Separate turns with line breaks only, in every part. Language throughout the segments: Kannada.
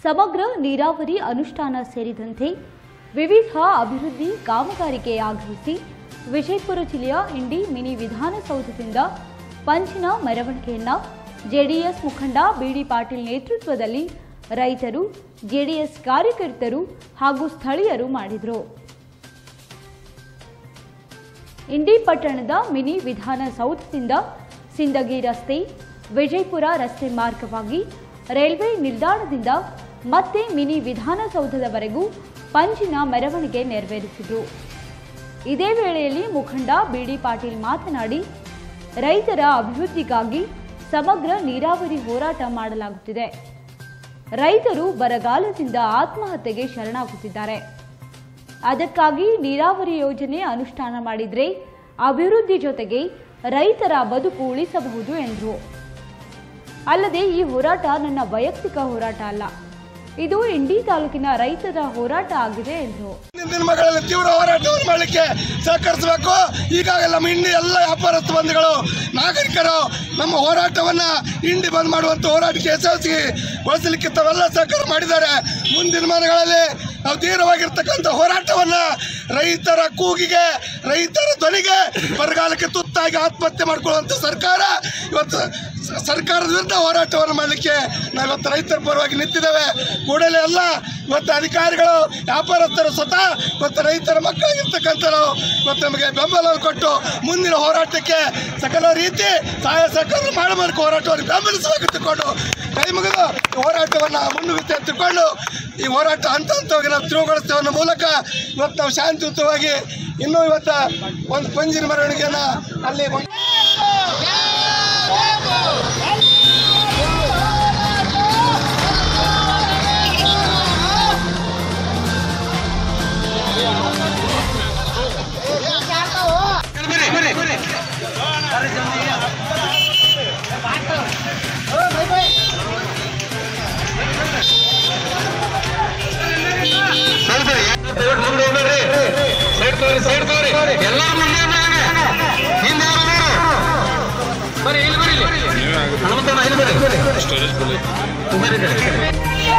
ಸಮಗ್ರ ನೀರಾವರಿ ಅನುಷ್ಠಾನ ಸೇರಿದಂತೆ ವಿವಿಧ ಅಭಿವೃದ್ಧಿ ಕಾಮಗಾರಿಗೆ ಆಗ್ರಹಿಸಿ ವಿಜಯಪುರ ಜಿಲ್ಲೆಯ ಇಂಡಿ ಮಿನಿ ವಿಧಾನಸೌಧದಿಂದ ಪಂಚಿನ ಮೆರವಣಿಗೆಯನ್ನ ಜೆಡಿಎಸ್ ಮುಖಂಡ ಬಿಡಿ ಪಾಟೀಲ್ ನೇತೃತ್ವದಲ್ಲಿ ರೈತರು ಜೆಡಿಎಸ್ ಕಾರ್ಯಕರ್ತರು ಹಾಗೂ ಸ್ಥಳೀಯರು ಮಾಡಿದರು ಇಂಡಿ ಪಟ್ಟಣದ ಮಿನಿ ವಿಧಾನಸೌಧದಿಂದ ಸಿಂದಗಿ ರಸ್ತೆ ವಿಜಯಪುರ ರಸ್ತೆ ಮಾರ್ಗವಾಗಿ ರೈಲ್ವೆ ನಿಲ್ದಾಣದಿಂದ ಮತ್ತೆ ಮಿನಿ ವಿಧಾನಸೌಧದವರೆಗೂ ಪಂಚಿನ ಮೆರವಣಿಗೆ ನೆರವೇರಿಸಿದರು ಇದೇ ವೇಳೆಯಲ್ಲಿ ಮುಖಂಡ ಬಿಡಿ ಪಾಟೀಲ್ ಮಾತನಾಡಿ ರೈತರ ಅಭಿವೃದ್ಧಿಗಾಗಿ ಸಮಗ್ರ ನೀರಾವರಿ ಹೋರಾಟ ಮಾಡಲಾಗುತ್ತಿದೆ ರೈತರು ಬರಗಾಲದಿಂದ ಆತ್ಮಹತ್ಯೆಗೆ ಶರಣಾಗುತ್ತಿದ್ದಾರೆ ಅದಕ್ಕಾಗಿ ನೀರಾವರಿ ಯೋಜನೆ ಅನುಷ್ಠಾನ ಮಾಡಿದ್ರೆ ಅಭಿವೃದ್ಧಿ ಜೊತೆಗೆ ರೈತರ ಬದುಕು ಉಳಿಸಬಹುದು ಎಂದರು ಅಲ್ಲದೆ ಈ ಹೋರಾಟ ನನ್ನ ವೈಯಕ್ತಿಕ ಹೋರಾಟ ಅಲ್ಲ ಇದು ಇಂಡಿ ತಾಲೂಕಿನ ರೈತರ ಹೋರಾಟ ಆಗಿದೆ ಎಂದರು
ಮುಂದಿನ ದಿನಗಳಲ್ಲಿ ತೀವ್ರ ಹೋರಾಟವನ್ನು ಮಾಡಲಿಕ್ಕೆ ಸಹಕರಿಸಬೇಕು ಈಗಾಗಲೇ ನಮ್ಮ ಇಂಡಿ ಎಲ್ಲ ವ್ಯಾಪಾರಸ್ಥ ಬಂಧುಗಳು ನಾಗರಿಕರು ನಮ್ಮ ಹೋರಾಟವನ್ನು ಇಂಡಿ ಬಂದ್ ಮಾಡುವಂಥ ಹೋರಾಟಕ್ಕೆ ಯಶಸ್ವಿಗೊಳಿಸಲಿಕ್ಕೆ ತಾವೆಲ್ಲ ಸಹಕಾರ ಮಾಡಿದ್ದಾರೆ ಮುಂದಿನ ದಿನಗಳಲ್ಲಿ ನಾವು ತೀವ್ರವಾಗಿರ್ತಕ್ಕಂಥ ಹೋರಾಟವನ್ನು ರೈತರ ಕೂಗಿಗೆ ರೈತರ ಧ್ವನಿಗೆ ಬರಗಾಲಕ್ಕೆ ತುತ್ತಾಗಿ ಆತ್ಮಹತ್ಯೆ ಮಾಡಿಕೊಳ್ಳುವಂಥ ಸರ್ಕಾರ ಇವತ್ತು ಸ- ಸರ್ಕಾರದ ವಿರುದ್ಧ ಹೋರಾಟವನ್ನು ಮಾಡಲಿಕ್ಕೆ ನಾವು ಇವತ್ತು ರೈತರ ಪರವಾಗಿ ನಿಂತಿದ್ದೇವೆ ಕೂಡಲೇ ಎಲ್ಲ ಇವತ್ತು ಅಧಿಕಾರಿಗಳು ವ್ಯಾಪಾರಸ್ಥರು ಸ್ವತಃ ಇವತ್ತು ರೈತರ ಮಕ್ಕಳಿಗಿರ್ತಕ್ಕಂಥವ್ರು ಇವತ್ತು ನಮಗೆ ಬೆಂಬಲವನ್ನು ಕೊಟ್ಟು ಮುಂದಿನ ಹೋರಾಟಕ್ಕೆ ಸಕಲ ರೀತಿ ಸಹಾಯ ಸಹಕಾರ ಮಾಡಬೇಕು ಹೋರಾಟವನ್ನು ಬೆಂಬಲಿಸಬೇಕು ತಿಳ್ಕೊಂಡು ಕೈ ಮುಗಿದು ಈ ಹೋರಾಟವನ್ನು ಮುನ್ನುಗ್ಗುತ್ತೆ ತಿಳ್ಕೊಂಡು ಈ ಹೋರಾಟ ಹಂತ ಹಂತವಾಗಿ ನಾವು ತಿರುವುಗೊಳಿಸ್ತೇವೆ ಅನ್ನೋ ಮೂಲಕ ಇವತ್ತು ನಾವು ಶಾಂತಿಯುತವಾಗಿ ಇನ್ನೂ ಇವತ್ತು ಒಂದು ಪಂಜಿನ ಮೆರವಣಿಗೆಯನ್ನು ಅಲ್ಲಿ ಒಂದು
ಸೈಡ್ ತೋರಿ ಸೈಡ್ ತೋರಿ ಎಲ್ಲರೂ ಮುಂದೆ ಬನ್ನಿ. ಹಿಂದೆ ಯಾರು ಬೇರೆ? ಬರ್ರಿ ಇಲ್ಲಿ ಬರ್ರಿ ಇಲ್ಲಿ. ಹನುಮಂತಣ್ಣ ಇಲ್ಲಿ ಬರ್ರಿ. ಬರ್ರಿ ಈ ಕಡೆ.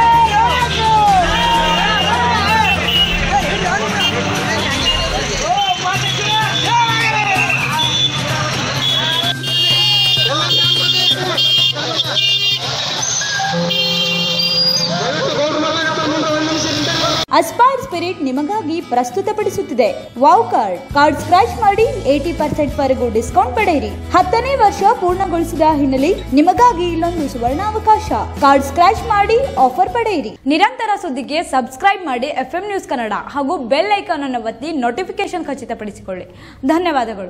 ದಯವಿಟ್ಟು ಗೌಡ್ರು ಬರ್ಲಿಕ್ಕೆ ಮುಂದೆ ಒಂದು ನಿಮಿಷ ನಿಂತ್ಕೊಳ್ಳಿ.
ಅಸ್ಪೈರ್ ಸ್ಪಿರಿಟ್ ನಿಮಗಾಗಿ ಪ್ರಸ್ತುತಪಡಿಸುತ್ತಿದೆ ವಾವ್ ಕಾರ್ಡ್ ಕಾರ್ಡ್ ಸ್ಕ್ರಾಚ್ ಮಾಡಿ ಏಟಿ ಪರ್ಸೆಂಟ್ ವರೆಗೂ ಡಿಸ್ಕೌಂಟ್ ಪಡೆಯಿರಿ ಹತ್ತನೇ ವರ್ಷ ಪೂರ್ಣಗೊಳಿಸಿದ ಹಿನ್ನೆಲೆ ನಿಮಗಾಗಿ ಇಲ್ಲೊಂದು ಸುವರ್ಣಾವಕಾಶ ಕಾರ್ಡ್ ಸ್ಕ್ರಾಚ್ ಮಾಡಿ ಆಫರ್ ಪಡೆಯಿರಿ ನಿರಂತರ ಸುದ್ದಿಗೆ ಸಬ್ಸ್ಕ್ರೈಬ್ ಮಾಡಿ ಎಫ್ ನ್ಯೂಸ್ ಕನ್ನಡ ಹಾಗೂ ಬೆಲ್ ಐಕಾನ್ ಅನ್ನು ಒತ್ತಿ ನೋಟಿಫಿಕೇಶನ್ ಖಚಿತಪಡಿಸಿಕೊಳ್ಳಿ ಧನ್ಯವಾದಗಳು